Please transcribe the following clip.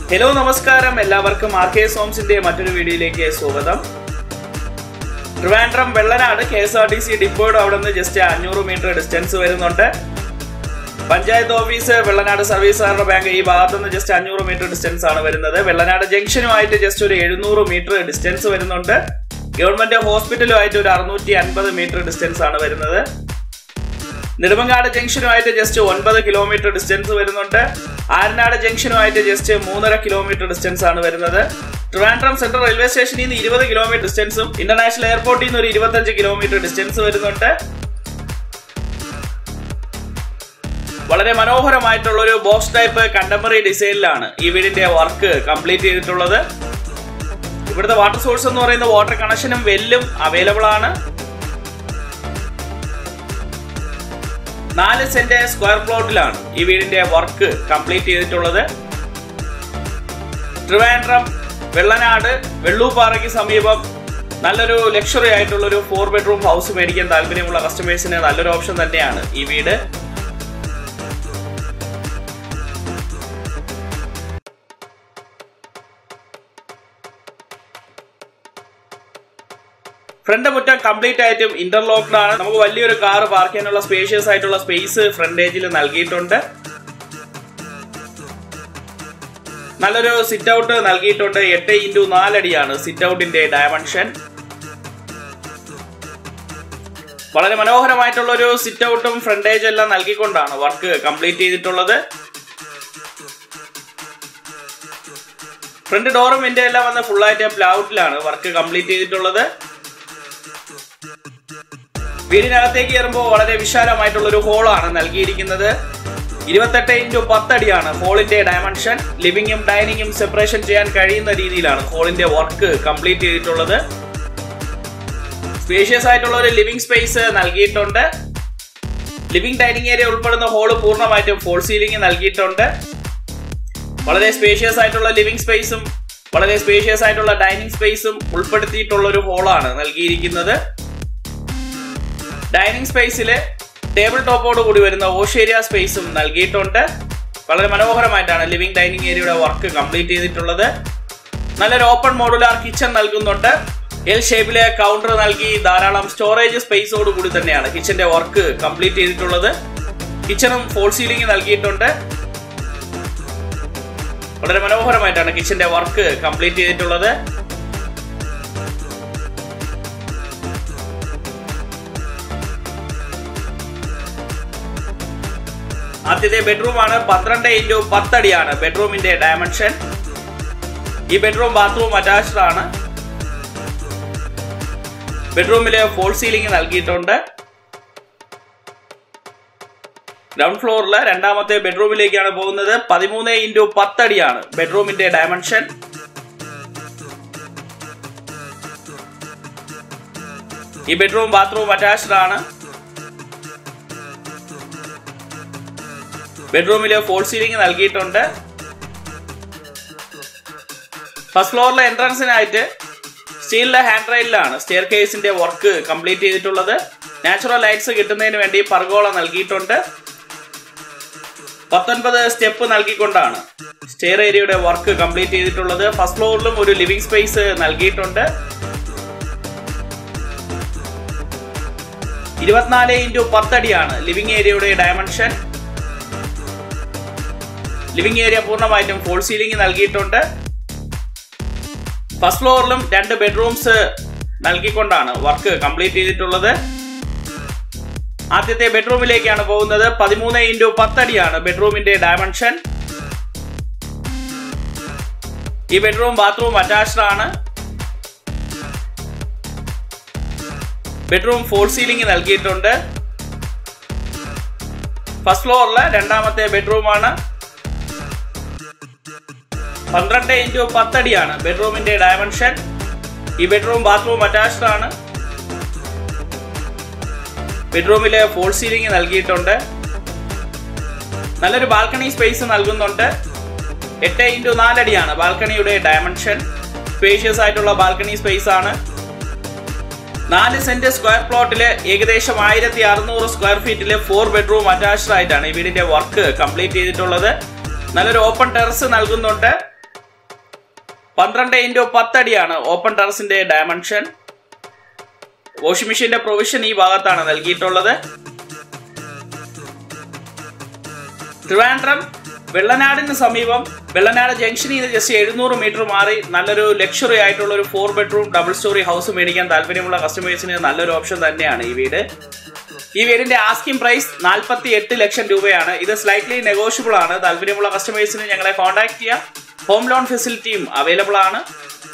hello നമസ്കാരം എല്ലാവർക്കും R K സോംസിന്റെ മറ്റൊരു വീഡിയോയിലേക്ക് സ്വാഗതം Trivandrum Vellanad K S R T C ഡിപ്പോയുടെ അവിടെ നിന്ന് ജസ്റ്റ് അഞ്ഞൂറ് മീറ്റർ ഡിസ്റ്റൻസ് വരുന്നുണ്ട് പഞ്ചായത്ത് ഓഫീസ് വെള്ളനാട് സർവീസ് സഹകരണ ബാങ്ക് ഈ ഭാഗത്തു നിന്ന് ജസ്റ്റ് അഞ്ഞൂറ് മീറ്റർ ഡിസ്റ്റൻസ് ആണ് വരുന്നത് വെള്ളനാട് ജംഗ്ഷനുമായിട്ട് ജസ്റ്റ് ഒരു എഴുന്നൂറ് മീറ്റർ ഡിസ്റ്റൻസ് വരുന്നുണ്ട് ഗവൺമെന്റ് ഹോസ്പിറ്റലുമായിട്ട് ഒരു അറുന്നൂറ്റി അൻപത് മീറ്റർ ഡിസ്റ്റൻസ് ആണ് വരുന്നത് നെടുമങ്ങാട് ജംഗ്ഷനുമായിട്ട് ജസ്റ്റ് ഒൻപത് കിലോമീറ്റർ ഡിസ്റ്റൻസ് വരുന്നുണ്ട് ആരനാട് ജംഗ്ഷനുമായിട്ട് ജസ്റ്റ് മൂന്നര കിലോമീറ്റർ ഡിസ്റ്റൻസ് ആണ് വരുന്നത് ട്രിവാൻഡ്രം സെൻട്രൽ റെയിൽവേ സ്റ്റേഷനിൽ നിന്ന് ഇരുപത് കിലോമീറ്റർ ഡിസ്റ്റൻസും ഇന്റർനാഷണൽ എയർപോർട്ടിൽ നിന്ന് ഒരു ഇരുപത്തഞ്ച് കിലോമീറ്റർ ഡിസ്റ്റൻസ് വരുന്നുണ്ട് വളരെ മനോഹരമായിട്ടുള്ള ഒരു ബോക്സ് ടൈപ്പ് കണ്ടംപററി ഡിസൈനിലാണ് ഈ വീടിന്റെ വർക്ക് കംപ്ലീറ്റ് ചെയ്തിട്ടുള്ളത് ഇവിടുത്തെ വാട്ടർ സോഴ്സ് എന്ന് പറയുന്ന വാട്ടർ കണക്ഷനും വെല്ലും അവൈലബിൾ ആണ് നാല് സെന്റ് സ്ക്വയർ പ്ലോട്ടിലാണ് ഈ വീടിന്റെ വർക്ക് കംപ്ലീറ്റ് ചെയ്തിട്ടുള്ളത് ട്രിവാൻഡ്രം വെള്ളനാട് വെള്ളൂപ്പാറയ്ക്ക് സമീപം നല്ലൊരു ലക്ഷറി ആയിട്ടുള്ള ഒരു ഫോർ ബെഡ്റൂം ഹൗസ് മേടിക്കാൻ താല്പര്യമുള്ള കസ്റ്റമേഴ്സിന് നല്ലൊരു ഓപ്ഷൻ തന്നെയാണ് ഈ വീട് ഫ്രണ്ട് മുറ്റം കംപ്ലീറ്റ് ആയിട്ടും ഇന്റർലോക്ക്ഡ് ആണ് നമുക്ക് വലിയൊരു കാർ പാർക്ക് ചെയ്യാനുള്ള സ്പേഷ്യസ് ആയിട്ടുള്ള സ്പേസ് ഫ്രണ്ടേജിൽ നൽകിയിട്ടുണ്ട് നല്ലൊരു സിറ്റ് ഔട്ട് നൽകിയിട്ടുണ്ട് എട്ട് ഇൻറ്റു നാലടിയാണ് സിറ്റ് ഔട്ടിന്റെ ഡയമെൻഷൻ വളരെ മനോഹരമായിട്ടുള്ള ഒരു സിറ്റ് ഔട്ടും ഫ്രണ്ടേജ് എല്ലാം നൽകിക്കൊണ്ടാണ് വർക്ക് കംപ്ലീറ്റ് ചെയ്തിട്ടുള്ളത് ഫ്രണ്ട് ഡോറും വിൻഡോ എല്ലാം വന്ന് ഫുൾ ആയിട്ട് പ്ലൗട്ടിലാണ് വർക്ക് കംപ്ലീറ്റ് ചെയ്തിട്ടുള്ളത് വീടിനകത്തേക്ക് കയറുമ്പോൾ വളരെ വിശാലമായിട്ടുള്ള ഒരു ഹോളാണ് നൽകിയിരിക്കുന്നത് ഇരുപത്തെട്ട് ഇൻറ്റു പത്തടിയാണ് ഹോളിന്റെ ഡയമെൻഷൻ ലിവിങ്ങും ഡൈനിങ്ങും സെപ്പറേഷൻ ചെയ്യാൻ കഴിയുന്ന രീതിയിലാണ് ഹോളിന്റെ വർക്ക് കംപ്ലീറ്റ് ചെയ്തിട്ടുള്ളത് സ്പേഷ്യസ് ആയിട്ടുള്ള ഒരു ലിവിംഗ് സ്പേസ് നൽകിയിട്ടുണ്ട് ലിവിംഗ് ഡൈനിങ് ഏരിയ ഉൾപ്പെടുന്ന ഹോള് പൂർണ്ണമായിട്ടും ഫോൾ സീലിംഗ് നൽകിയിട്ടുണ്ട് വളരെ സ്പേഷ്യസ് ആയിട്ടുള്ള ലിവിംഗ് സ്പേസും വളരെ സ്പേഷ്യസ് ആയിട്ടുള്ള ഡൈനിങ് സ്പേസും ഉൾപ്പെടുത്തിയിട്ടുള്ള ഒരു ഹോളാണ് നൽകിയിരിക്കുന്നത് ഡൈനിങ് സ്പേസിൽ ടേബിൾ ടോപ്പോട് കൂടി വരുന്ന ഓഷേരിയ സ്പേസും നൽകിയിട്ടുണ്ട് വളരെ മനോഹരമായിട്ടാണ് ലിവിംഗ് ഡൈനിങ് ഏരിയയുടെ വർക്ക് കംപ്ലീറ്റ് ചെയ്തിട്ടുള്ളത് നല്ലൊരു ഓപ്പൺ മോഡുലാർ കിച്ചൺ നൽകുന്നുണ്ട് എൽ ഷേപ്പിലെ കൗണ്ടർ നൽകി ധാരാളം സ്റ്റോറേജ് സ്പേസോട് കൂടി തന്നെയാണ് കിച്ചന്റെ വർക്ക് കംപ്ലീറ്റ് ചെയ്തിട്ടുള്ളത് കിച്ചണും ഫോൾ സീലിംഗ് നൽകിയിട്ടുണ്ട് വളരെ മനോഹരമായിട്ടാണ് കിച്ചന്റെ വർക്ക് കംപ്ലീറ്റ് ചെയ്തിട്ടുള്ളത് ആദ്യത്തെ ബെഡ്റൂം ആണ് പന്ത്രണ്ട് ഇൻറ്റു പത്തടിയാണ് ബെഡ്റൂമിന്റെ ഡയമെൻഷൻ ഈ ബെഡ്റൂം ബാത്റൂം അറ്റാച്ച്ഡ് ആണ് ബെഡ്റൂമില് ഫോൾ സീലിംഗ് നൽകിയിട്ടുണ്ട് ഗ്രൗണ്ട് ഫ്ലോറിലെ രണ്ടാമത്തെ ബെഡ്റൂമിലേക്കാണ് പോകുന്നത് പതിമൂന്ന് ഇൻറ്റു പത്തടിയാണ് ബെഡ്റൂമിന്റെ ഡയമെൻഷൻ ഈ ബെഡ്റൂം ബാത്റൂം അറ്റാച്ച്ഡ് ആണ് ബെഡ്റൂമിൽ ഫോൾ സീലിംഗ് നൽകിയിട്ടുണ്ട് ഫസ്റ്റ് ഫ്ലോറിലെ എൻട്രൻസിനായിട്ട് സ്റ്റീലിന്റെ ഹാൻഡ് റെയിലാണ് സ്റ്റെയർ കേസിന്റെ വർക്ക് കംപ്ലീറ്റ് ചെയ്തിട്ടുള്ളത് നാച്ചുറൽ ലൈറ്റ്സ് കിട്ടുന്നതിന് വേണ്ടി പർഗോള നൽകിയിട്ടുണ്ട് പത്തൊൻപത് സ്റ്റെപ്പ് നൽകിക്കൊണ്ടാണ് സ്റ്റെയർ ഏരിയയുടെ വർക്ക് കംപ്ലീറ്റ് ചെയ്തിട്ടുള്ളത് ഫസ്റ്റ് ഫ്ലോറിലും ഒരു ലിവിംഗ് സ്പേസ് നൽകിയിട്ടുണ്ട് ഇരുപത്തിനാല് ഇൻറ്റു പത്തടിയാണ് ലിവിംഗ് ഏരിയയുടെ ഡയമെൻഷൻ ലിവിംഗ് ഏരിയ പൂർണ്ണമായിട്ടും ഫോൾ സീലിംഗ് നൽകിയിട്ടുണ്ട് ഫസ്റ്റ് ഫ്ലോറിലും രണ്ട് ബെഡ്റൂംസ് നൽകിക്കൊണ്ടാണ് വർക്ക് കംപ്ലീറ്റ് ചെയ്തിട്ടുള്ളത് ആദ്യത്തെ ബെഡ്റൂമിലേക്കാണ് പോകുന്നത് പതിമൂന്ന് ഇൻറ്റു പത്തടിയാണ് ബെഡ്റൂമിന്റെ ഡയമെൻഷൻ ഈ ബെഡ്റൂം ബാത്റൂം അറ്റാച്ച്ഡ് ആണ് ബെഡ്റൂം ഫോൾ സീലിംഗ് നൽകിയിട്ടുണ്ട് ഫസ്റ്റ് ഫ്ലോറിലെ രണ്ടാമത്തെ ബെഡ്റൂമാണ് പന്ത്രണ്ട് ഇൻറ്റു പത്തടിയാണ് ബെഡ്റൂമിന്റെ ഡയമെൻഷൻ ഈ ബെഡ്റൂം ബാത്റൂം അറ്റാച്ച്ഡ് ആണ് ബെഡ്റൂമില് ഫോൾ സീലിംഗ് നൽകിയിട്ടുണ്ട് നല്ലൊരു ബാൽക്കണി സ്പേസ് നൽകുന്നുണ്ട് എട്ട് ഇൻറ്റു നാലടിയാണ് ബാൽക്കണിയുടെ ഡയമെൻഷൻ സ്പേഷ്യസ് ആയിട്ടുള്ള ബാൽക്കണി സ്പേസ് ആണ് നാല് സെന്റ് സ്ക്വയർ പ്ലോട്ടില് ഏകദേശം ആയിരത്തി അറുന്നൂറ് സ്ക്വയർ ഫീറ്റില് ഫോർ ബെഡ്റൂം അറ്റാച്ച്ഡ് ആയിട്ടാണ് ഈ വീടിന്റെ വർക്ക് കംപ്ലീറ്റ് ചെയ്തിട്ടുള്ളത് നല്ലൊരു ഓപ്പൺ ടെറസ് നൽകുന്നുണ്ട് പന്ത്രണ്ട് ഇൻറ്റു പത്തടിയാണ് ഓപ്പൺ ടെറസിന്റെ ഡയമെൻഷൻ വാഷിംഗ് മെഷീന്റെ പ്രൊവിഷൻ ഈ ഭാഗത്താണ് നൽകിയിട്ടുള്ളത് ട്രിവാൻഡ്രം വെള്ളനാടിന് സമീപം വെള്ളനാട് ജംഗ്ഷനിൽ നിന്ന് ജസ്റ്റ് എഴുന്നൂറ് മീറ്റർ മാറി നല്ലൊരു ലക്ഷറി ആയിട്ടുള്ള ഒരു four bedroom double storey house മേടിക്കാൻ താല്പര്യമുള്ള കസ്റ്റമേഴ്സിന് നല്ലൊരു ഓപ്ഷൻ തന്നെയാണ് ഈ വീട് ഈ വീടിന്റെ ആസ്കിംഗ് പ്രൈസ് നാൽപ്പത്തി എട്ട് ലക്ഷം രൂപയാണ് ഇത് സ്ലൈറ്റ്ലി നെഗോഷ്യബിൾ ആണ് താല്പര്യമുള്ള കസ്റ്റമേഴ്സിന് ഞങ്ങളെ കോൺടാക്ട് ചെയ്യാം ഹോം ലോൺ ഫെസിലിറ്റിയും അവൈലബിൾ ആണ്